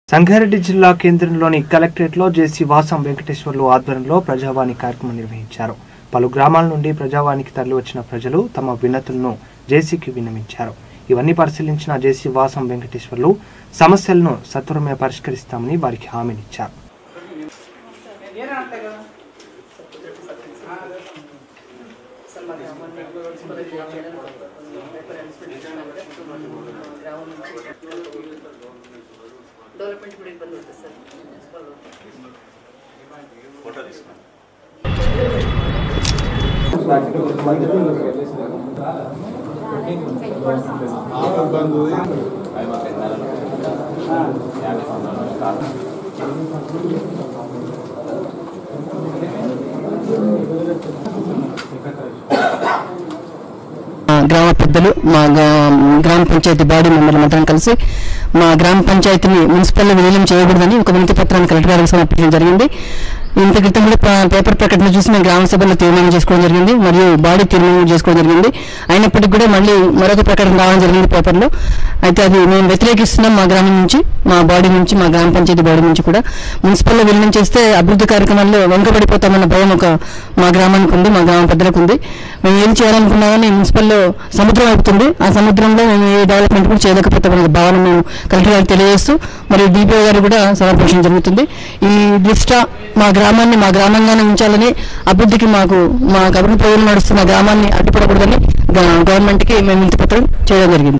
సంగారెడ్డి జిల్లా కేంద్రంలోని కలెక్టరేట్లో జేసీ వాసం వెంకటేశ్వర్లు ఆధ్వర్యంలో ప్రజావాణి కార్యక్రమం నిర్వహించారు పలు గ్రామాల నుండి ప్రజావానికి తరలివచ్చిన ప్రజలు తమ వినతులను జేసీకి విన్నవించారు ఇవన్నీ పరిశీలించిన జేసీ వాసం వెంకటేశ్వర్లు సమస్యలను సత్వరమే పరిష్కరిస్తామని వారికి హామీనిచ్చారు డెవలప్మెంట్ కూడా ఇబ్బంది ఉంటుంది సార్ మున్సిపల్ మా గ్రామ పెద్దలు మా గా- గ్రామ పంచాయతీ బాడీ మెంబర్లు మొత్తం కలిసి మా గ్రామ పంచాయతీని మున్సిపల్లో విలీనం చేయకూడదని ఒక వినతి పత్రాన్ని కలెక్టర్ గారికి సమర్పించడం జరిగింది ఇంత క్రితం కూడా ప- పేపర్ ప్రకటన చూసి మేము గ్రామ సభలో తీర్మానం చేసుకోవడం జరిగింది మరియు బాడీ తీర్మానం చేసుకోవడం జరిగింది అయినప్పటికీ కూడా మళ్ళీ మరొక ప్రకటన రావడం జరిగింది పేపర్లో అయితే అది మేము వ్యతిరేకిస్తున్నాం మా గ్రామం నుంచి మా బాడీ నుంచి మా గ్రామ పంచాయతీ బాడీ నుంచి కూడా మున్సిపల్లో విలీనం చేస్తే అభివృద్ధి కార్యక్రమాల్లో వెనుకబడిపోతామన్న భయం ఒక మా గ్రామానికి ఉంది మా గ్రామ పెద్దలకు ఉంది మేము ఏం చేయాలనుకున్నా కానీ మున్సిపల్లో సముద్రం అవుతుంది ఆ సముద్రంలో మేము ఏ డెవలప్మెంట్ కూడా చేయలేకపోతామనే భావన మేము కలెక్టర్ గారికి తెలియజేస్తూ మరియు డిపిఓ గారు కూడా సమర్పించడం జరుగుతుంది ఈ దృష్ట్యా మా గ్రామాన్ని మా గ్రామంగానే ఉంచాలని అభివృద్ధికి మాకు మా అభివృద్ధి ప్రయోజనం నడుస్తున్న గ్రామాన్ని అడ్డుపడకూడదని గ- గవర్నమెంట్కి మేము ఇంటి పత్రం చేయడం జరిగింది